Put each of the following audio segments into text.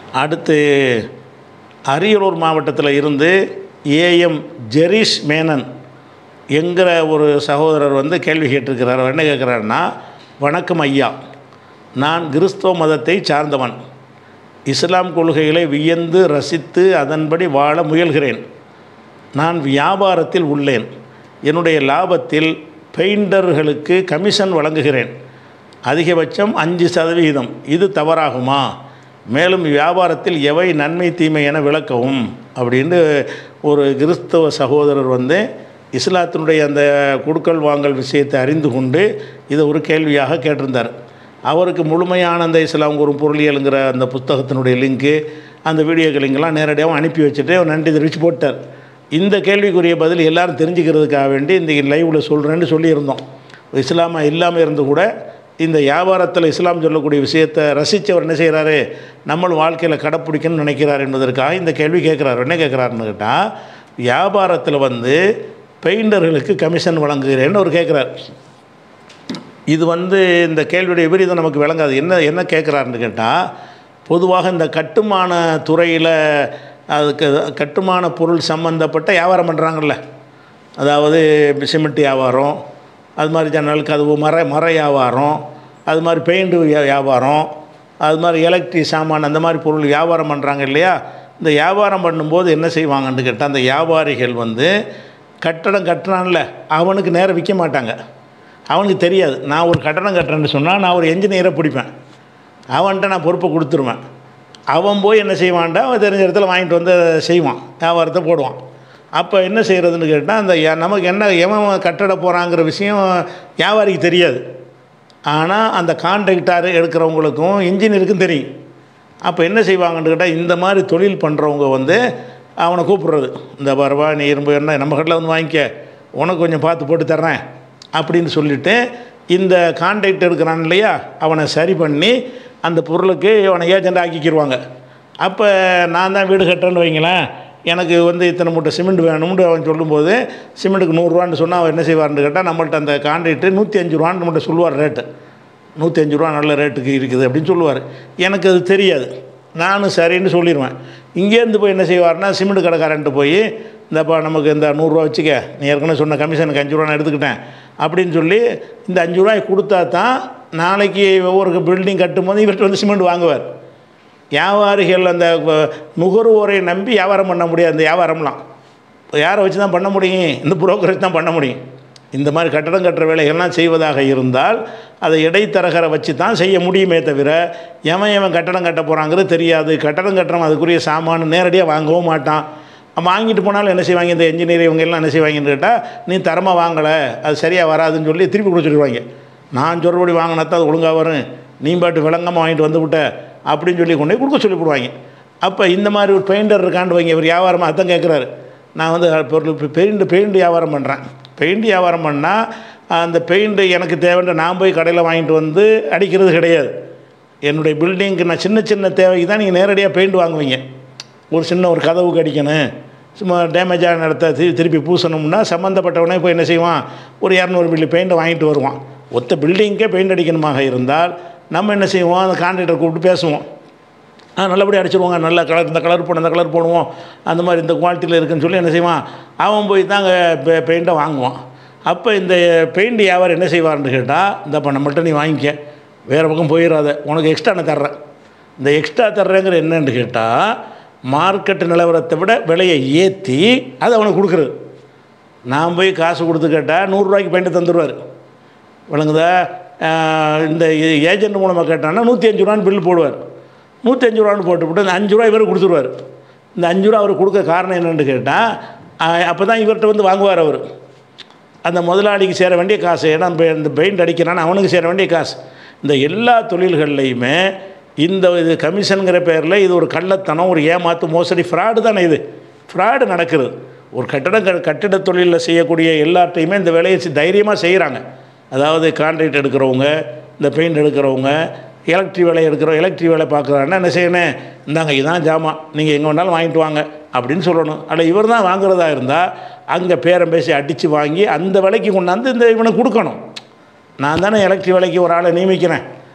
அடுத்து அரியலூர் மாவட்டத்தில் இருந்து ஏஎம் ஜெரிஷ் மேனன் என்கிற ஒரு சகோதரர் வந்து கேள்வி கேட்டிருக்கிறார் அவர் என்ன கேட்குறாருன்னா வணக்கம் ஐயா நான் கிறிஸ்தவ மதத்தை சார்ந்தவன் இஸ்லாம் கொள்கைகளை வியந்து ரசித்து அதன்படி வாழ முயல்கிறேன் நான் வியாபாரத்தில் உள்ளேன் என்னுடைய லாபத்தில் பெயிண்டர்களுக்கு கமிஷன் வழங்குகிறேன் அதிகபட்சம் அஞ்சு சதவிகிதம் இது தவறாகுமா மேலும் வியாபாரத்தில் எவை நன்மை தீமை என விளக்கவும் அப்படின்னு ஒரு கிறிஸ்தவ சகோதரர் வந்து இஸ்லாத்தினுடைய அந்த கொடுக்கல் வாங்கல் விஷயத்தை அறிந்து கொண்டு இதை ஒரு கேள்வியாக கேட்டிருந்தார் அவருக்கு முழுமையான அந்த இஸ்லாம் ஒரு பொருளியலுங்கிற அந்த புத்தகத்தினுடைய லிங்க்கு அந்த வீடியோக்கள் லிங்கெல்லாம் நேரடியாகவும் அனுப்பி வச்சுட்டு அவர் நன்றி தெரிவித்து போட்டார் இந்த கேள்விக்குரிய பதில் எல்லாரும் தெரிஞ்சுக்கிறதுக்காக வேண்டி இந்த லைவில் சொல்கிறேன்னு சொல்லியிருந்தோம் இஸ்லாமா இல்லாமல் இருந்து கூட இந்த வியாபாரத்தில் இஸ்லாம் சொல்லக்கூடிய விஷயத்தை ரசித்தவர் என்ன செய்கிறாரு நம்ம வாழ்க்கையில் கடைப்பிடிக்கணும்னு நினைக்கிறார் என்பதற்காக இந்த கேள்வி கேட்குறாரு என்ன கேட்குறாருன்னு கேட்டால் வியாபாரத்தில் வந்து பெயிண்டர்களுக்கு கமிஷன் வழங்குகிறேன்னு அவர் கேட்குறார் இது வந்து இந்த கேள்வியுடைய விபரீதம் நமக்கு விளங்காது என்ன என்ன கேட்குறாருன்னு கேட்டால் பொதுவாக இந்த கட்டுமான துறையில் அதுக்கு கட்டுமான பொருள் சம்மந்தப்பட்ட வியாபாரம் பண்ணுறாங்கல்ல அதாவது சிமெண்ட் வியாபாரம் அது மாதிரி ஜன்னல் கதவு மர மர வியாபாரம் அது மாதிரி பெயிண்ட் வியாபாரம் அது மாதிரி எலக்ட்ரிக் சாமான் அந்த மாதிரி பொருள் வியாபாரம் பண்ணுறாங்க இல்லையா இந்த வியாபாரம் பண்ணும்போது என்ன செய்வாங்கன்னு கேட்டால் அந்த வியாபாரிகள் வந்து கட்டடம் கட்டுறான்ல அவனுக்கு நேரம் விற்க மாட்டாங்க அவனுக்கு தெரியாது நான் ஒரு கட்டடம் கட்டுறேன்னு சொன்னால் நான் ஒரு என்ஜினியரை பிடிப்பேன் அவன்கிட்ட நான் பொறுப்பை கொடுத்துருவேன் அவன் போய் என்ன செய்வான்டா அவன் தெரிஞ்ச இடத்துல வாங்கிட்டு வந்து செய்வான் வியாபாரத்தை போடுவான் அப்போ என்ன செய்கிறதுன்னு கேட்டால் அந்த ய- நமக்கு என்ன எவன் கட்டட போகிறாங்கிற விஷயம் வியாபாரிக்கு தெரியாது ஆனால் அந்த கான்ட்ராக்டார் எடுக்கிறவங்களுக்கும் இன்ஜினியருக்கும் தெரியும் அப்போ என்ன செய்வாங்கன்னு கேட்டால் இந்த மாதிரி தொழில் பண்ணுறவங்க வந்து அவனை கூப்பிட்றது இந்த பரவா நீ இரும்பு என்ன நம்ம கடையில் வந்து வாங்கிக்க உனக்கு கொஞ்சம் பார்த்து போட்டு தர்றேன் அப்படின்னு சொல்லிவிட்டு இந்த கான்ட்ராக்ட் எடுக்கிறான் இல்லையா அவனை சரி பண்ணி அந்த பொருளுக்கு அவனை ஏஜெண்ட் ஆக்கிக்கிடுவாங்க அப்போ நான் தான் வீடு கட்டுறேன்னு வைங்களேன் எனக்கு வந்து இத்தனை மூட்டை சிமெண்ட் வேணும்னு அவன் சொல்லும்போது சிமெண்ட்டுக்கு நூறுரூவான்னு சொன்னால் அவன் என்ன செய்வார்னு கேட்டால் நம்மள்ட்ட அந்த கான்ட்ராக்ட்டு நூற்றி அஞ்சு ரூபான்னு நம்மள்ட்ட சொல்லுவார் ரேட்டு நூற்றி அஞ்சு ரூபா நல்ல ரேட்டுக்கு இருக்குது அப்படின்னு சொல்லுவார் எனக்கு அது தெரியாது நானும் சரின்னு சொல்லிடுவேன் இங்கேருந்து போய் என்ன செய்வார்னா சிமெண்ட் கடைக்காரன்ட்டு போய் இந்தப்பா நமக்கு இந்த நூறுரூவா வச்சுக்க நீ ஏற்கனவே சொன்ன கமிஷனுக்கு அஞ்சு ரூபா நான் எடுத்துக்கிட்டேன் அப்படின்னு சொல்லி இந்த அஞ்சு ரூபாய் கொடுத்தா தான் நாளைக்கு ஒவ்வொரு பில்டிங் கட்டும்போது இவர்கிட்ட வந்து சிமெண்ட் வாங்குவார் வியாபாரிகள் அந்த வ- நுகர்வோரை நம்பி வியாபாரம் பண்ண முடியாது அந்த வியாபாரம்லாம் யாரை வச்சு தான் பண்ண முடியும் இந்த புரோக்கரேஜ் தான் பண்ண முடியும் இந்த மாதிரி கட்டடம் கட்டுற வேலைகள்லாம் செய்வதாக இருந்தால் அதை இடைத்தரகரை வச்சு தான் செய்ய முடியுமே தவிர எவன் எவன் கட்டடம் கட்ட போகிறாங்கிறது தெரியாது கட்டடம் கட்டுறவன் அதுக்குரிய சாமான் நேரடியாக வாங்கவும் மாட்டான் அவன் வாங்கிட்டு போனாலும் என்ன செய்வாங்க இந்த என்ஜினியர் இவங்க எல்லாம் என்ன செய்வாங்கன்னு கேட்டால் நீ தரமாக வாங்கலை அது சரியாக வராதுன்னு சொல்லி திருப்பி கொடுத்துருவாங்க நான் சொல்கிறபடி வாங்கினா தான் அது ஒழுங்காக வரும் நீ பாட்டு விளங்காமல் வாங்கிட்டு வந்து விட்ட அப்படின்னு சொல்லி கொண்டு போய் கொடுக்க சொல்லி போடுவாங்க அப்போ இந்த மாதிரி ஒரு பெயிண்டர் இருக்காண்டு வைங்க இவர் வியாபாரமாக அதான் கேட்குறாரு நான் வந்து பொருள் பெயிண்ட் பெயிண்ட் வியாபாரம் பண்ணுறேன் பெயிண்ட் வியாபாரம் பண்ணால் அந்த பெயிண்ட் எனக்கு தேவைன்ற நான் போய் கடையில் வாங்கிட்டு வந்து அடிக்கிறது கிடையாது என்னுடைய பில்டிங்க்கு நான் சின்ன சின்ன தேவைக்கு தான் நீங்கள் நேரடியாக பெயிண்ட் வாங்குவீங்க ஒரு சின்ன ஒரு கதவுக்கு அடிக்கணும் சும்மா டேமேஜான இடத்த திரு திருப்பி பூசணும்னா சம்மந்தப்பட்டவனே போய் என்ன செய்வான் ஒரு இரநூறு மில்லி பெயிண்ட்டை வாங்கிட்டு வருவான் ஒத்த பில்டிங்க்கே பெயிண்ட் அடிக்கணுமாக இருந்தால் நம்ம என்ன செய்வோம் அந்த கான்ட்ராக்டர் கூப்பிட்டு பேசுவோம் ஆ நல்லபடியாக அடிச்சிருவாங்க நல்ல கலர் இந்த கலர் போடணும் இந்த கலர் போடுவோம் அந்த மாதிரி இந்த குவாலிட்டியில் இருக்குன்னு சொல்லி என்ன செய்வான் அவன் போய் தான் அங்கே பெ பெயிண்ட்டை வாங்குவான் அப்போ இந்த பெயிண்ட் வியாபாரம் என்ன செய்வார்னு கேட்டால் இந்தப்பா நம்மள்ட்ட நீ வாங்கிக்க வேறு பக்கம் போயிடாத உனக்கு எக்ஸ்ட்ரா நான் தர்றேன் இந்த எக்ஸ்ட்ரா தர்றேங்கிற என்னன்னு கேட்டால் மார்க்கெட் நிலவரத்தை விட விலையை ஏற்றி அது அவனுக்கு கொடுக்குறது நான் போய் காசு கொடுத்து கேட்டால் நூறுரூவாய்க்கு பெயிண்ட் தந்துடுவார் விளங்குதா ஆஹ் இந்த ஏஜென்ட் மூலமாக கேட்டான்னா நூற்றி அஞ்சு ரூபான்னு பில் போடுவார் நூற்றி அஞ்சு ரூபான்னு போட்டுவிட்டு இந்த அஞ்சு ரூபா இவர் கொடுத்துருவார் இந்த அஞ்சு ரூபா அவர் கொடுக்க காரணம் என்னென்னு கேட்டால் அப்போ தான் இவர்கிட்ட வந்து வாங்குவார் அவர் அந்த முதலாளிக்கு சேர வேண்டிய காசு ஏன்னா இப்ப இந்த பெயிண்ட் அடிக்கிறான்னு அவனுக்கு சேர வேண்டிய காசு இந்த எல்லா தொழில்கள்லையுமே இந்த இது கமிஷனுங்கிற பேரில் இது ஒரு கள்ளத்தனம் ஒரு ஏமாத்து மோசடி ஃப்ராடு தானே இது ஃப்ராடு நடக்கிறது ஒரு கட்டடம் க கட்டிட தொழிலில் செய்யக்கூடிய எல்லாத்தையுமே இந்த வேலையை சி- தைரியமாக செய்கிறாங்க அதாவது கான்ட்ராக்ட் எடுக்கிறவங்க இந்த பெயிண்ட் எடுக்கிறவங்க எலக்ட்ரிக் வேலை எடுக்கிறோம் எலக்ட்ரிக் வேலை பார்க்குறாங்கன்னா என்ன செய்யணும் இந்தாங்க இதான் ஜாமான் நீங்கள் எங்கே வேணாலும் வாங்கிட்டு வாங்க அப்படின்னு சொல்லணும் அல்ல இவர் தான் வாங்குறதா இருந்தால் அங்கே பேரம் பேசி அடித்து வாங்கி அந்த விலைக்கு கொண்டாந்து இந்த இவனை கொடுக்கணும் நான் தானே எலக்ட்ரிக் வேலைக்கு ஒரு ஆளை நியமிக்கிறேன்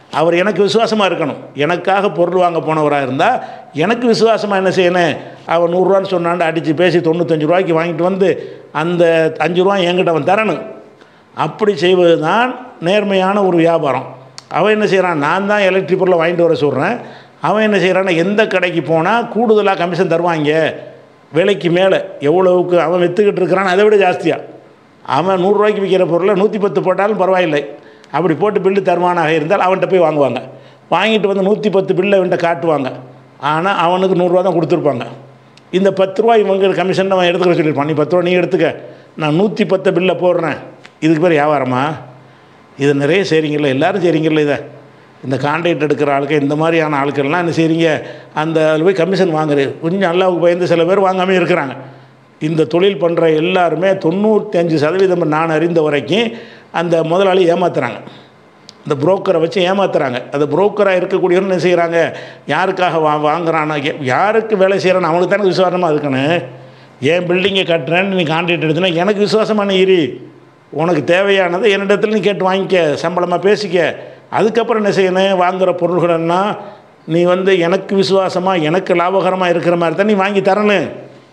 அவர் எனக்கு விசுவாசமாக இருக்கணும் எனக்காக பொருள் வாங்க போனவராக இருந்தால் எனக்கு விசுவாசமாக என்ன செய்யணும் அவன் நூறுரூவான்னு சொன்னாண்டு அடித்து பேசி தொண்ணூத்தஞ்சு ரூபாய்க்கு வாங்கிட்டு வந்து அந்த அஞ்சு ரூபா என்கிட்ட அவன் தரணும் அப்படி செய்வது தான் நேர்மையான ஒரு வியாபாரம் அவன் என்ன செய்கிறான் நான் தான் எலக்ட்ரிக் பொருளை வாங்கிட்டு வர சொல்கிறேன் அவன் என்ன செய்கிறான்னா எந்த கடைக்கு போனால் கூடுதலாக கமிஷன் தருவாங்க விலைக்கு மேலே எவ்வளவுக்கு அவன் விற்றுக்கிட்டு இருக்கிறான் அதை விட ஜாஸ்தியாக அவன் நூறுரூவாய்க்கு விற்கிற பொருளை நூற்றி பத்து போட்டாலும் பரவாயில்லை அப்படி போட்டு பில்லு தருவானாக இருந்தால் அவன்கிட்ட போய் வாங்குவாங்க வாங்கிட்டு வந்து நூற்றி பத்து பில்லை அவன்கிட்ட காட்டுவாங்க ஆனால் அவனுக்கு நூறுரூவா தான் கொடுத்துருப்பாங்க இந்த பத்து ரூபா இவங்க கமிஷன் அவன் எடுத்துக்கிற சொல்லியிருப்பான் நீ பத்து ரூபா நீ எடுத்துக்க நான் நூற்றி பத்து பில்லை போடுறேன் இதுக்கு பேர் வியாபாரமா இது நிறைய செய்கிறீங்களா எல்லோரும் செய்கிறீங்களா இதை இந்த கான்ட்ராக்ட் எடுக்கிற ஆளுக்கு இந்த மாதிரியான ஆட்கள்லாம் என்ன செய்கிறீங்க அந்த அதில் போய் கமிஷன் வாங்குறது கொஞ்சம் அல்லாவுக்கு பயந்து சில பேர் வாங்காமல் இருக்கிறாங்க இந்த தொழில் பண்ணுற எல்லாருமே தொண்ணூத்தஞ்சு சதவீதம் நான் அறிந்த வரைக்கும் அந்த முதலாளி ஏமாத்துறாங்க இந்த புரோக்கரை வச்சு ஏமாத்துறாங்க அந்த புரோக்கராக இருக்கக்கூடியவங்க என்ன செய்கிறாங்க யாருக்காக வா வாங்குறானா யா- யாருக்கு வேலை செய்கிறான்னு அவனுக்கு தானே விசுவாசமாக இருக்கணும் என் பில்டிங்கை கட்டுறேன்னு நீ கான்ட்ராக்ட் எடுத்துனா எனக்கு விசுவாசமான இரு உனக்கு தேவையானதை என்னிடத்துல நீ கேட்டு வாங்கிக்க சம்பளமாக பேசிக்க அதுக்கப்புறம் என்ன செய்யணும் வாங்குகிற பொருள்களன்னா நீ வந்து எனக்கு விசுவாசமாக எனக்கு லாபகரமாக இருக்கிற மாதிரி தான் நீ வாங்கி தரணும்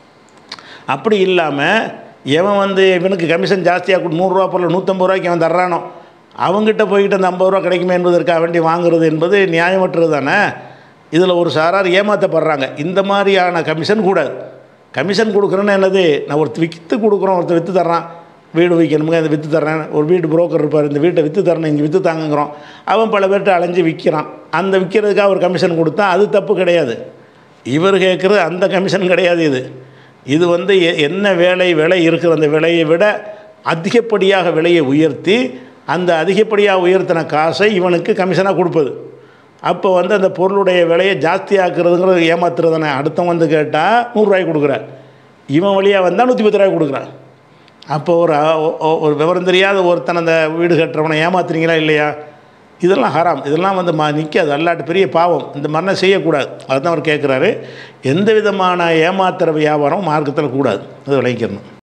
அப்படி இல்லாமல் எவன் வந்து இவனுக்கு கமிஷன் ஜாஸ்தியாக கொடு நூறுரூவா பொருள் நூற்றம்பது ரூபாய்க்கு அவன் தர்றானோ அவங்ககிட்ட போய்கிட்டு அந்த ஐம்பது ரூபா கிடைக்குமே என்பதற்காக வேண்டி வாங்குறது என்பது நியாயமற்றது தானே இதில் ஒரு சாரார் ஏமாற்றப்படுறாங்க இந்த மாதிரியான கமிஷன் கூடாது கமிஷன் கொடுக்குறேன்னு என்னது நான் ஒருத்தர் விற்று கொடுக்குறோம் ஒருத்தர் விற்று தர்றான் வீடு விற்கணுமுங்க அதை விற்று தர்றேன் ஒரு வீடு புரோக்கர் இருப்பார் இந்த வீட்டை விற்று தரணும் இங்கே விற்று தாங்குங்கிறோம் அவன் பல பேர்கிட்ட அலைஞ்சு விற்கிறான் அந்த விற்கிறதுக்காக ஒரு கமிஷன் கொடுத்தா அது தப்பு கிடையாது இவர் கேட்குறது அந்த கமிஷன் கிடையாது இது இது வந்து எ- என்ன வேலை விலை இருக்கிற அந்த விலையை விட அதிகப்படியாக விலையை உயர்த்தி அந்த அதிகப்படியாக உயர்த்தின காசை இவனுக்கு கமிஷனாக கொடுப்பது அப்போ வந்து அந்த பொருளுடைய விலையை ஜாஸ்தியாக்குறதுங்கிறது ஏமாத்துறது தானே அடுத்தவன் வந்து கேட்டால் நூறுரூவாய்க்கு கொடுக்குறான் இவன் வழியாக வந்தால் நூற்றி பத்து ரூபாய்க்கு கொடுக்குறான் அப்போ ஒரு அ- ஒ- ஒ- ஒரு விவரம் தெரியாத ஒருத்தன் அந்த வீடு கட்டுறவனை ஏமாத்துறீங்களா இல்லையா இதெல்லாம் ஹராம் இதெல்லாம் வந்து மா நிற்காது அல்லாட்டு பெரிய பாவம் இந்த மாதிரிலாம் செய்யக்கூடாது அதுதான் அவர் கேட்குறாரு எந்த விதமான ஏமாத்துற வியாபாரம் மார்க்கத்தில் கூடாது அது விளைவிக்கணும்